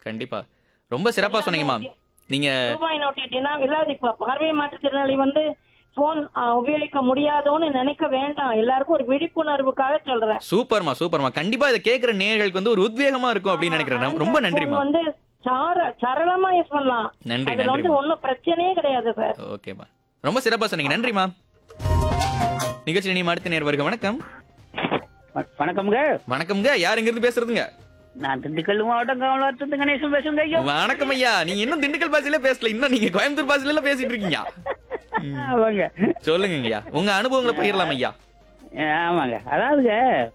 கண்டிப்பா ரொம்ப சிறப்பா சொன்னீங்கம்மா நீங்க ரூபாய் நோட்டு எட்டினா இல்லாத இப்ப பார்வை மாற்றுத்திறனாளி வந்து போன் உபயோகிக்க முடியாதோன்னு நினைக்க வேண்டாம் எல்லாருக்கும் ஒரு விழிப்புணர்வுக்காக சொல்றேன் சூப்பர்மா சூப்பர்மா கண்டிப்பா இதை கேக்குற நேயர்களுக்கு வந்து ஒரு உத்வேகமா இருக்கும் அப்படின்னு நினைக்கிறேன் ரொம்ப நன்றிமா phone வந்து சார சரளமா யூஸ் பண்ணலாம் நன்றி அதுல வந்து நன்றிமா ஒண்ணும் பிரச்சனையே கிடையாது சார் ஓகேம்மா ரொம்ப சிறப்பா சொன்னீங்க நன்றிமா நிகழ்ச்சி நீ அடுத்த நேர் வருக வணக்கம் வ- வணக்கம்ங்க வணக்கம்ங்க யார் இங்க இருந்து பேசுறதுங்க நான் திண்டுக்கல் மாவட்டம் கமலாத்து கணேசன் பேசுங்க ஐயா வணக்கம் ஐயா நீங்க இன்னும் திண்டுக்கல் பாஷையில பேசல இன்னும் நீங்க கோயம்புத்தூர் பாஷையில பேசிட்டு இருக்கீங்க ஆமாங்க சொல்லுங்க ஐயா உங்க அனுபவங்களை பகிரலாம் ஐயா ஆமாங்க அதாவதுங்க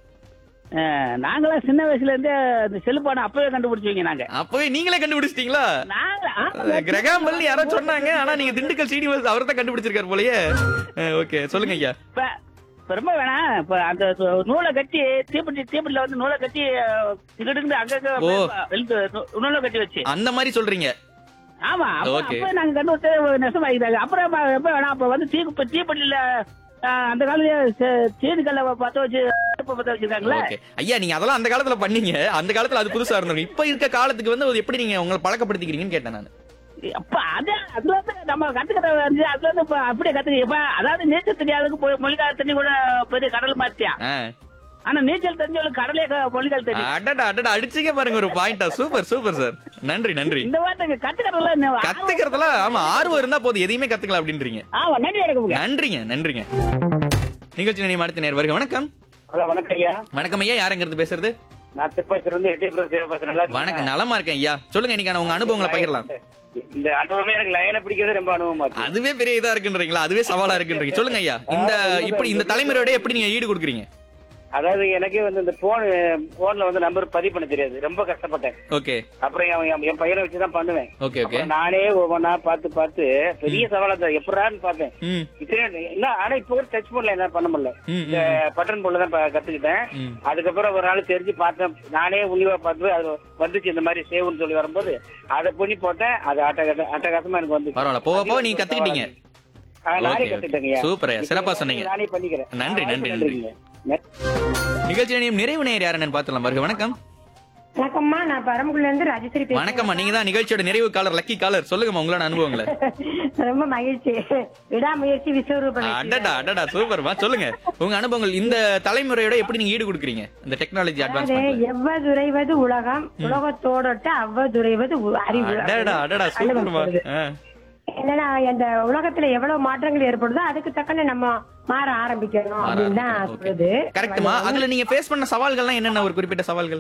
அஹ், நாங்களாம் சின்ன வயசுல இருந்தே இந்த செல்லுபானை அப்பவே கண்டுபிடிச்சுவீங்க நாங்க அப்பவே நீங்களே கண்டுபிடிச்சிட்டீங்களா நாங்க ஆமாங்க. கிரகாம்பல் யாரோ சொன்னாங்க ஆனா நீங்க திண்டுக்கல் சீனிவாஸ் அவர் தான் கண்டுபிடிச்சிருக்காரு போலயே ஓகே சொல்லுங்க ஐயா இப்ப இப்ப ரொம்ப வேணாம் இப்ப அந்த சு- நூலை கட்டி தீப்பெட்டி தீப்பெட்டில வந்து நூலை கட்டி திகடுங்க அங்கங்க ஓ. வெளுத்து நூ- நூலை கட்டி வச்சு அந்த மாதிரி சொல்றீங்க ஆமா அப்ப- Okay. அப்பவே நாங்க கண்டுபிடிச்சு நெசமாக்கிட்டாங்க அப்புறம் அப்ப எப்ப வேணாம் அப்ப வந்து தீ இப்ப தீப்பெட்டில அஹ், அந்த காலத்துல சீனிக்கல்ல பத்த வச்சு அடுப்பை பத்த வச்சிருக்காங்களே ஓகே ஐயா நீங்க அதெல்லாம் அந்த காலத்துல பண்ணீங்க அந்த காலத்துல அது புதுசா இருந்தது இப்ப இருக்க காலத்துக்கு வந்து அது எப்படி நீங்க உங்களை பழக்கப்படுத்திக்கிறீங்கன்னு கேட்டேன் நான் அப்ப அது அதுல இருந்து நம்ம கத்துக்கிட்ட வந்து அதுல இருந்து இப்ப அப்படியே கத்துக்க இப்ப அதாவது நீச்சல் தெரியாதவங்க போய் மொழிகால தண்ணி கூட பெரிய கடல் மாத்தியா ஆனா நீச்சல் தெரிஞ்சவங்களுக்கு கடலே க- மொழிகால் தெரியும் அடடா அடடா அடிச்சீங்க பாருங்க ஒரு பாயிண்டா சூப்பர் சூப்பர் சார் நன்றி நன்றி இந்த வார்த்தை கத்துக்கிறதுல என்ன- கத்துக்கிறதுல ஆமா ஆர்வம் இருந்தா போதும் எதையுமே கத்துக்கலாம் அப்படின்றீங்க ஆமா நன்றி வணக்கம்ங்க நன்றிங்க நன்றிங்க நிகழ்ச்சி நினைவு அடுத்த நேர் வருக வணக்கம் ஹலோ வணக்கம் ஐயா வணக்கம் ஐயா யாருங்கிறது பேசுறது நான் திருப்பதில இருந்து எட்டயபுரம் சிவபாசன் நல்லா இருக்கீங்களா? வணக்கம் நலமா இருக்கேன் ஐயா சொல்லுங்க இன்னைக்கான உங்க அனுபவங்களை பகிரலாம் இந்த அனுபவமே எனக்கு லைனை பிடிக்கிறது ரொம்ப அனுபவமா இருக்கு அதுவே பெரிய இதா இருக்குன்றீங்களா அதுவே சவாலா இருக்குன்றீங்க சொல்லுங்க ஐயா இந்த இப்படி இந்த தலைமுறையோட எப்படி நீங்க ஈடு கொடுக்குறீங்க அதாவது எனக்கே வந்து இந்த போன் போன்ல வந்து நம்பர் பதிவு பண்ண தெரியாது ரொம்ப கஷ்டப்பட்டேன் ஓகே அப்புறம் என் என் என் பையனை வச்சுதான் பண்ணுவேன் ஓகே ஓகே அப்புறம் நானே ஒவ்வொன்னா பார்த்து பார்த்து பெரிய சவாலா இருந்தது எப்படான்னு பார்த்தேன் ம் இத்தனை என்ன ஆனா இப்ப கூட டச் போன்ல என்ன பண்ண முடியல ம், இந்த பட்டன் போன்ல தான் ப- கத்துக்கிட்டேன் ம். அதுக்கப்புறம் ஒரு நாள் தெரிஞ்சு பார்த்தேன் நானே உன்னிவா பார்த்து அது வந்துச்சு இந்த மாதிரி சேவ்னு சொல்லி வரும்போது அதை பண்ணி போட்டேன் அது அட்டகாச அட்டகாசமா எனக்கு வந்து பரவாயில்ல போக போக நீங்க கத்துக்கிட்டீங்க நானே Okay, okay. கத்துக்கிட்டேங்க சூப்பர் ஐயா, சிறப்பா சொன்னீங்க. நானே பண்ணிக்கிறேன் நன்றி, நன்றி, ஆ, நன்றி. நன்றிங்க. நன்றி. நிகழ்ச்சி நிலையம் நிறைவு நேர் யாருன்னு பாத்துலாம் வருக வணக்கம் வணக்கம்மா நான் பரமக்குடில இருந்து ராஜேஸ்வரி பேசுறேன் வணக்கம்மா நீங்க தான் நிகழ்ச்சியோட நிறைவு காலர் லக்கி காலர் சொல்லுங்கம்மா உங்களோட அனுபவங்களை ரொம்ப மகிழ்ச்சி விடாமுயற்சி விஸ்வரூபம் அடடா அடடா சூப்பர்மா சொல்லுங்க உங்க அனுபவங்கள் இந்த தலைமுறையோட எப்படி நீங்க ஈடு கொடுக்குறீங்க இந்த டெக்னாலஜி அட்வான்ஸ்மெண்ட் எவ்வதுரைவது உலகம் உலகத்தோடொட்ட அவ்வதுரைவது உ- அறிவு அடடா அடடா சூப்பர்மா ஆ. என்னன்னா இந்த உலகத்துல எவ்வளவு மாற்றங்கள் ஏற்படுதோ அதுக்கு தக்கன நம்ம மாற ஆரம்பிக்கணும் அப்படின்னு தான் சொல்றது கரெக்ட்மா அதுல நீங்க ஃபேஸ் பண்ண சவால்கள்லாம் என்னென்ன ஒரு குறிப்பிட்ட சவால்கள்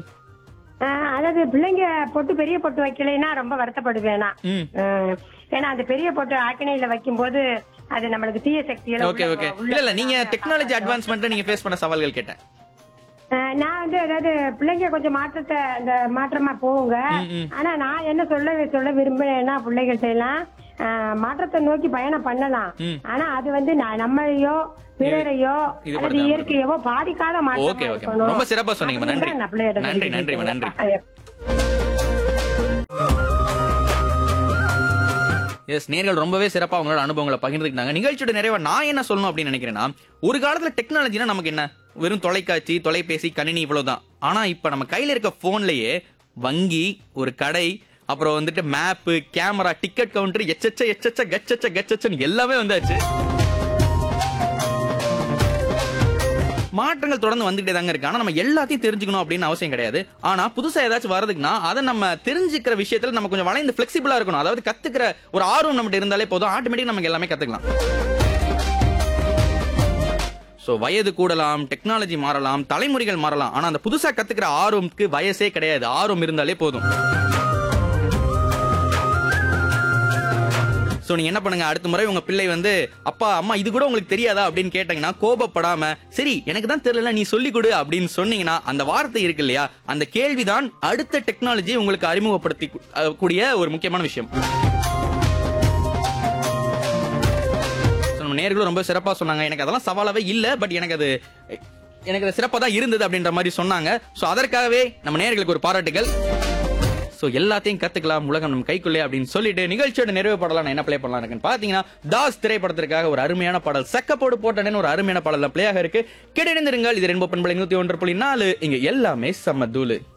ஆஹ் அதாவது பிள்ளைங்க பொட்டு பெரிய பொட்டு வைக்கலைன்னா ரொம்ப வருத்தப்படுவேன் நான். ம் ஆஹ் ஏன்னா அந்த பெரிய பொட்டு ஆக்கினையில வைக்கும் போது அது நம்மளுக்கு தீய சக்தியில ஓகே ஓகே இல்ல இல்ல நீங்க டெக்னாலஜி அட்வான்ஸ்மெண்ட்ல நீங்க ஃபேஸ் பண்ண சவால்கள் கேட்டேன் ஆஹ் நான் வந்து அதாவது பிள்ளைங்க கொஞ்சம் மாற்றத்தை அந்த மாற்றமா போகுங்க ம், ம். ஆனா நான் என்ன சொல்ல சொல்ல விரும்புறேன்னா பிள்ளைகள்ட்ட எல்லாம் ஆஹ் மாற்றத்தை நோக்கி பயணம் பண்ணலாம் ம். ஆனா அது வந்து நான் நம்மளையோ பிறரையோ இது அல்லது பண்ணாம இயற்கையவோ பாதிக்காத மாற்றமா ஓகே ஓகே இருக்கணும். ரொம்ப சிறப்பா சொன்னீங்கம்மா நன்றி அப்படின்னு நான் பிள்ளைகிட்ட நன்றி சொல்லி நன்றிம்மா நன்றி கொடுத்தேன். எஸ் நேர்கள் ரொம்பவே சிறப்பா அவங்களோட அனுபவங்களை பகிர்ந்துக்கிட்டாங்க நிகழ்ச்சியோட நிறைவா நான் என்ன சொல்லணும் அப்படின்னு நினைக்கிறேன்னா ஒரு காலத்துல டெக்னாலஜினா நமக்கு என்ன வெறும் தொலைக்காட்சி தொலைபேசி கணினி இவ்வளவுதான் ஆனா இப்ப நம்ம கையில இருக்க போன்லயே வங்கி ஒரு கடை அப்புறம் வந்துட்டு மேப்பு கேமரா டிக்கெட் கவுண்டர் எச்சச்ச எச்சச்ச கச்சச்ச கச்சச்சன்னு எல்லாமே வந்தாச்சு மாற்றங்கள் தொடர்ந்து வந்துகிட்டே தாங்க இருக்கு ஆனா நம்ம எல்லாத்தையும் தெரிஞ்சுக்கணும் அப்படின்னு அவசியம் கிடையாது ஆனா புதுசா ஏதாச்சும் வரதுக்குன்னா அதை நம்ம தெரிஞ்சுக்கிற விஷயத்துல நம்ம கொஞ்சம் வளைந்து பிளெக்சிபிளா இருக்கணும் அதாவது கத்துக்கிற ஒரு ஆர்வம் நம்மகிட்ட இருந்தாலே போதும் ஆட்டோமேட்டிக் நமக்கு எல்லாமே கத்துக்கலாம் சோ வயது கூடலாம் டெக்னாலஜி மாறலாம் தலைமுறைகள் மாறலாம் ஆனா அந்த புதுசா கத்துக்கிற ஆர்வம்க்கு வயசே கிடையாது ஆர்வம் இருந்தாலே போதும் சோ நீங்க என்ன பண்ணுங்க அடுத்த முறை உங்க பிள்ளை வந்து அப்பா அம்மா இது கூட உங்களுக்கு தெரியாதா அப்படின்னு கேட்டீங்கன்னா கோபப்படாம சரி எனக்கு தான் தெரியல நீ சொல்லி கொடு அப்படின்னு சொன்னீங்கன்னா அந்த வார்த்தை இருக்கு இல்லையா அந்த கேள்விதான் அடுத்த டெக்னாலஜி உங்களுக்கு அறிமுகப்படுத்தி கு- அஹ் கூடிய ஒரு முக்கியமான விஷயம் So, நம்ம நேர்களும் ரொம்ப சிறப்பா சொன்னாங்க எனக்கு அதெல்லாம் சவாலாவே இல்ல பட் எனக்கு அது எனக்கு அது சிறப்பா தான் இருந்தது அப்படின்ற மாதிரி சொன்னாங்க சோ அதற்காகவே நம்ம நேர்களுக்கு ஒரு பாராட்டுகள் சோ எல்லாத்தையும் கத்துக்கலாம் உலகம் நம்ம கைக்குள்ளே அப்படின்னு சொல்லிட்டு நிகழ்ச்சியோட நிறைவு பாடலாம் நான் என்ன ப்ளே பண்ணலாம் இருக்குன்னு பாத்தீங்கன்னா தாஸ் திரைப்படத்திற்காக ஒரு அருமையான பாடல் சக்கப்போடு போட்டனேன்னு ஒரு அருமையான பாடல் பிளே ஆக இருக்கு கிடைந்திருங்கள் இது ரெண்டு பண்பலை நூத்தி ஒன்று புள்ளி நாலு இங்க எல்லாமே செம்ம தூளு